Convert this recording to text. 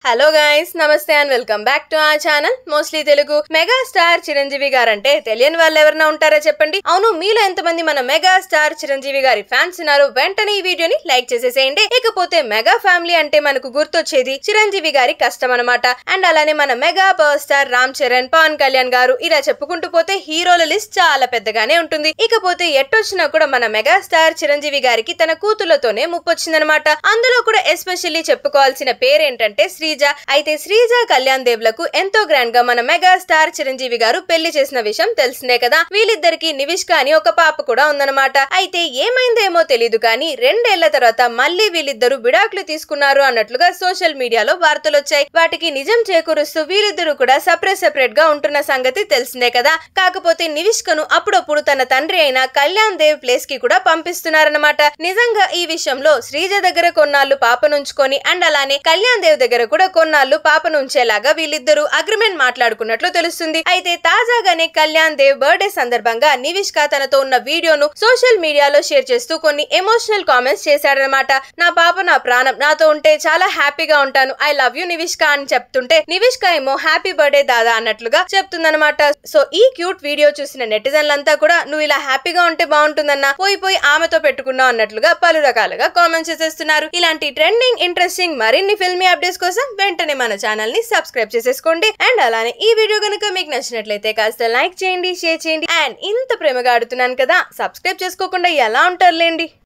hello guys namaste and welcome back to ఆ channel mostly Telugu mega star Chiranjeevi గారంటే తెలియని వాళ్ళు ఎవరైనా ఉంటారా చెప్పండి అవును మీలో ఎంతమంది మన మెగా స్టార్ చిరంజీవి గారి ఫ్యాన్స్ ఉన్నారు వెంటనే ఈ వీడియోని లైక్ చేసేసేయండి ఇకపోతే మెగా ఫ్యామిలీ అంటే మనకు గుర్తొచ్చేది చిరంజీవి గారి కష్టం అనమాట అండ్ అలానే మన mega power star Ram Charan Pawan Kalyan garu ఇలా చెప్పుకుంటూ పోతే హీరోల లిస్ట్ చాలా పెద్దగానే ఉంటుంది ఇకపోతే ఎట్టొచ్చినా కూడా మన మెగా స్టార్ చిరంజీవి గారికి తన కూతుళ్లతోనే ముప్పొచ్చిందనమాట అందులో కూడా ఎస్పెషల్లీ చెప్పుకోవాల్సిన పేరేంటంటే శ్రీజ అయితే శ్రీజ కళ్యాణ్ దేవ్లకు ఎంతో గ్రాండ్ గా మన మెగా స్టార్ చిరంజీవి గారు పెళ్లి చేసిన విషయం తెలిసిందే కదా వీళ్ళిద్దరికి నివిష్క అని ఒక పాప కూడా ఉందన్నమాట అయితే ఏమైందేమో తెలియదు కానీ రెండేళ్ల తర్వాత మళ్ళీ వీళ్ళిద్దరు విడాకులు తీసుకున్నారు అన్నట్లుగా సోషల్ మీడియాలో వార్తలు వచ్చాయి వాటికి నిజం చేకూరుస్తూ వీళ్ళిద్దరు కూడా సపరేట్ సెపరేట్ గా ఉంటున్న సంగతి తెలిసిందే కదా కాకపోతే నివిష్కను అప్పుడప్పుడు తన తండ్రి అయిన కళ్యాణ్ దేవ్ ప్లేస్ కి కూడా పంపిస్తున్నారన్నమాట నిజంగా ఈ విషయంలో శ్రీజ దగ్గర కొన్నాళ్ళు పాపనుంచుకొని అండ్ అలానే కళ్యాణ్ దేవ్ దగ్గర కూడా కొన్నాళ్ళు పాపనుంచేలాగా వీళ్ళిద్దరూ అగ్రిమెంట్ మాట్లాడుకున్నట్లు తెలుస్తుంది అయితే తాజాగానే కళ్యాణ్ దేవ్ బర్త్డే సందర్భంగా నివిష్క తనతో ఉన్న వీడియోను సోషల్ మీడియాలో షేర్ చేస్తూ కొన్ని ఎమోషనల్ కామెంట్స్ చేశాడనమాట నా పాప నా ప్రాణం నాతో ఉంటే చాలా హ్యాపీగా ఉంటాను ఐ లవ్ యూ నివిష్క అని చెప్తుంటే నివిష్క ఏమో హ్యాపీ బర్త్డే దాదా అన్నట్లుగా చెప్తుందన్నమాట సో ఈ క్యూట్ వీడియో చూసిన నెటిజన్లంతా కూడా నువ్వు ఇలా హ్యాపీగా ఉంటే బాగుంటుందన్నా పోయి పోయి ఆమెతో పెట్టుకున్నావు అన్నట్లుగా పలు రకాలుగా కామెంట్స్ చేసేస్తున్నారు ఇలాంటి ట్రెండింగ్ ఇంట్రెస్టింగ్ మరిన్ని ఫిల్మీ అప్డేట్స్ కోసం వెంటనే మన ఛానల్ ని సబ్స్క్రైబ్ చేసేసుకోండి అండ్ అలానే ఈ వీడియో కనుక మీకు నచ్చినట్లయితే కాస్త లైక్ చేయండి షేర్ చేయండి అండ్ ఇంత ప్రేమగా ఆడుతున్నాను కదా సబ్స్క్రైబ్ చేసుకోకుండా ఎలా ఉంటారులేండి